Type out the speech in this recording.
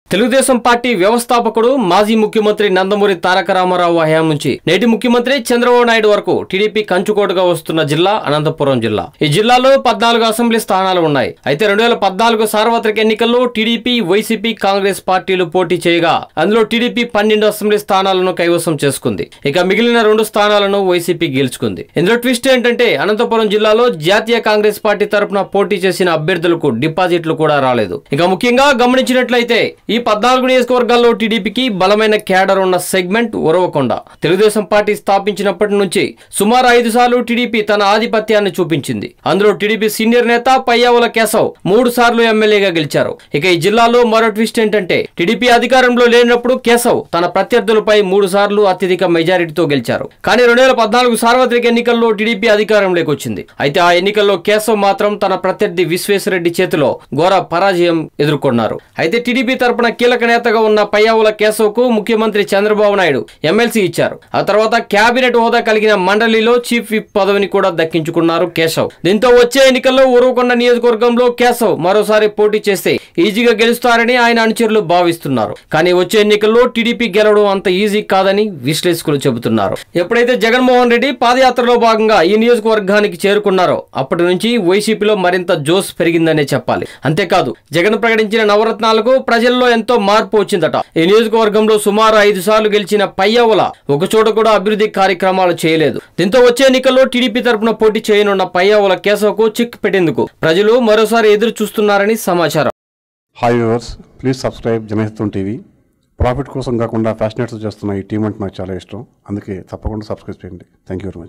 Telugu Desam party వ్యవస్థాపకుడు మాజీ ముఖ్యమంత్రి నందమూరి తారక రామారావు హయాం నుంచి నేటి ముఖ్యమంత్రి చంద్రబాబు నాయుడు వరకు టీడీపీ కంచుకోటగా వస్తున్న జిల్లా అనంతపురం జిల్లా ఈ జిల్లాలో పద్నాలుగు అసెంబ్లీ స్థానాలు ఉన్నాయి అయితే రెండు వేల పద్నాలుగు సార్వత్రిక ఎన్నికల్లో టీడీపీ వైసీపీ కాంగ్రెస్ పార్టీలు పోటీ చేయగా అందులో టీడీపీ పన్నెండు అసెంబ్లీ స్థానాలను కైవసం చేసుకుంది ఇక మిగిలిన రెండు స్థానాలను వైసీపీ గెలుచుకుంది ఇందులో ట్విస్ట్ ఏంటంటే అనంతపురం జిల్లాలో జాతీయ కాంగ్రెస్ పార్టీ తరపున పోటీ చేసిన అభ్యర్థులకు డిపాజిట్లు కూడా రాలేదు ఇక ముఖ్యంగా గమనించినట్లయితే ఈ పద్నాలుగు నియోజకవర్గాల్లో టీడీపీకి బలమైన క్యాడర్ ఉన్న సెగ్మెంట్ ఉరవకొండ తెలుగుదేశం పార్టీ స్థాపించినప్పటి నుంచి సుమారు ఐదు సార్లు టీడీపీ తన ఆధిపత్యాన్ని చూపించింది అందులో టీడీపీ సీనియర్ నేత పయ్యావుల కేశవ్ మూడు సార్లు ఎమ్మెల్యేగా గెలిచారు ఇక ఈ జిల్లాలో మరో ట్విస్ట్ ఏంటంటే టీడీపీ అధికారంలో లేనప్పుడు కేశవ్ తన ప్రత్యర్థులపై మూడు సార్లు అత్యధిక మెజారిటీతో గెలిచారు కానీ రెండు వేల పద్నాలుగు సార్వత్రిక ఎన్నికల్లో టీడీపీ అధికారంలోకి వచ్చింది అయితే ఆ ఎన్నికల్లో కేశవ్ మాత్రం తన ప్రత్యర్థి విశ్వేశ్వరరెడ్డి చేతిలో ఘోర పరాజయం ఎదుర్కొన్నారు అయితే టీడీపీ తరపున కీలక నేతగా ఉన్న పయ్యావుల కేశవ్ కు ముఖ్యమంత్రి చంద్రబాబు నాయుడు ఎమ్మెల్సీ ఇచ్చారు ఆ తర్వాత కేబినెట్ హోదా కలిగిన మండలిలో చీఫ్ విప్ పదవిని కూడా దక్కించుకున్నారు కేశవ్ దీంతో వచ్చే ఎన్నికల్లో ఉరవకొండ నియోజకవర్గంలో కేశవ్ మరోసారి పోటీ చేస్తే ఈజీగా గెలుస్తారని ఆయన అనుచరులు భావిస్తున్నారు కానీ వచ్చే ఎన్నికల్లో టీడీపీ గెలవడం అంత ఈజీ కాదని విశ్లేషకులు చెబుతున్నారు ఎప్పుడైతే జగన్మోహన్ రెడ్డి పాదయాత్రలో భాగంగా ఈ నియోజకవర్గానికి చేరుకున్నారో అప్పటి నుంచి వైసీపీలో మరింత జోస్ పెరిగిందనే చెప్పాలి అంతేకాదు జగన్ ప్రకటించిన నవరత్నాలకు ప్రజల్లో ఎంతో మార్పు వచ్చిందట ఈ నియోజకవర్గంలో సుమారు ఐదు సార్లు గెలిచిన పయ్యవుల ఒక చోట కూడా అభివృద్ధి కార్యక్రమాలు చేయలేదు దీంతో వచ్చే ఎన్నికల్లో టీడీపీ తరపున పోటీ చేయనున్న పయ్యవుల కేశవకు చిక్ పెట్టేందుకు ప్రజలు మరోసారి ఎదురు చూస్తున్నారని సమాచారం hi viewers please subscribe Janahitam TV profit కోసం కాకుండా ఫ్యాషనేట్స్ చేస్తున్న ఈ టీం అంటే నాకు చాలా ఇష్టం అందుకే తప్పకుండా సబ్స్క్రైబ్ చేయండి థ్యాంక్ యూ వెరీ మచ్